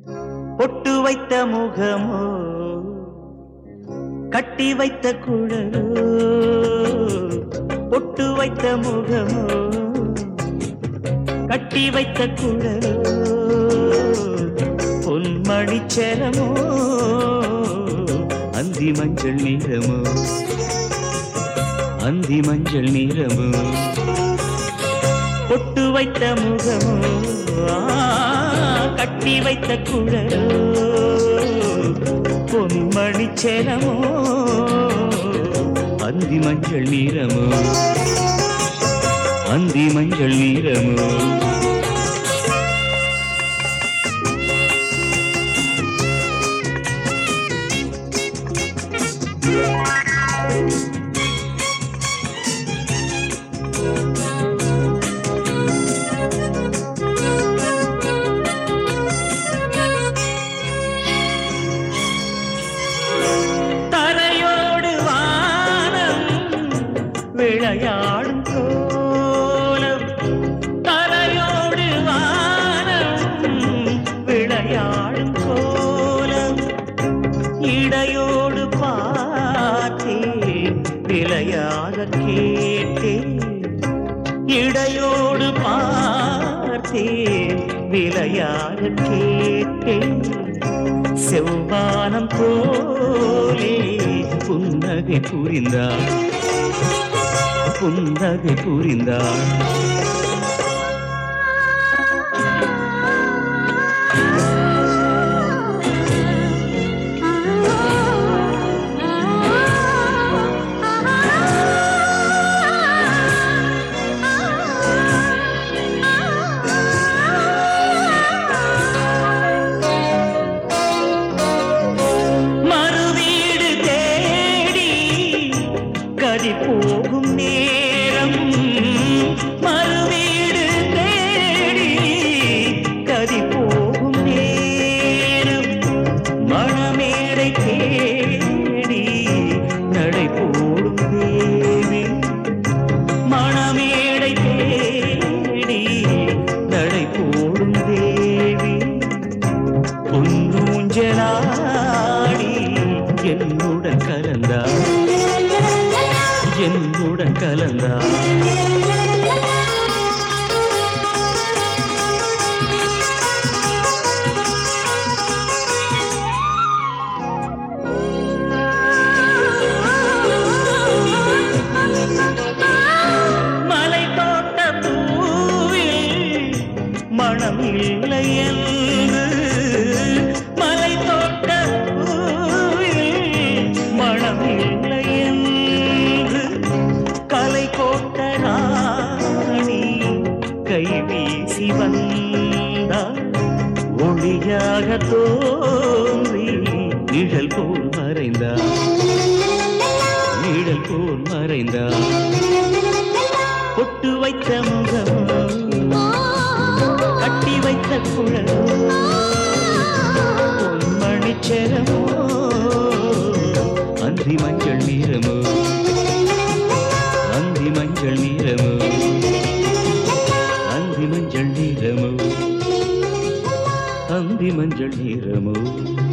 பொட்டு வைத்த முகமோ கட்டி வைத்த குழலோ பொட்டு வைத்த முகமோ கட்டி வைத்த குழலோ பொன்மணி செலமோ அந்தி மஞ்சள் நிறமோ அந்தி மஞ்சள் நிறமோ பொட்டு வைத்த முகமோ ஆ, கட்டி வைத்த குழலோ பொன்மணி செலமோ அந்தி மஞ்சள் நிறமோ அந்தி மஞ்சள் நிறமோ தரையோடு வானம் விளையாடும் கோலம் தரையோடு வானம் விளையாடும் கோலம் இடையோடு பார்த்தேன் விளையாக கேட்டேன் இடையோடு பார்த்தேன் விளையாக கேட்டேன் செவ்வானம் போலே புன்னகை புரிந்தார் புன்னகை புரிந்தார் மறுவீடு தேடி கதி போகும் நேரம் மறுவீடு தேடி கதி போகும் நேரம் மணமேடை தேடி நடை போடும் தேவி மணமேடை தேடி நடை போடும் தேவி பொன்னூஞ்சலாடி என்னுடன் கலந்தார் என்னுடன் கலந்தார் மலை தோட்ட பூவில் மனம் இல்லை என்று மலை தோட்ட பூவில் மனம் இல்லை என்று கலை கோட்ட ராணி கை வீசி வந்தார் ஒளியாக தோன்றி நிழல் போல் மறைந்தார் நிழல் போல் மறைந்தார் பொட்டு வைத்த முகம் கட்டி வைத்த குழலோ பொன்மணி செலமோ அந்தி மஞ்சள் நீரமோ அந்தி மஞ்சள் நீரமோ அந்தி மஞ்சள் நீரமோ அந்தி மஞ்சள் நீரமோ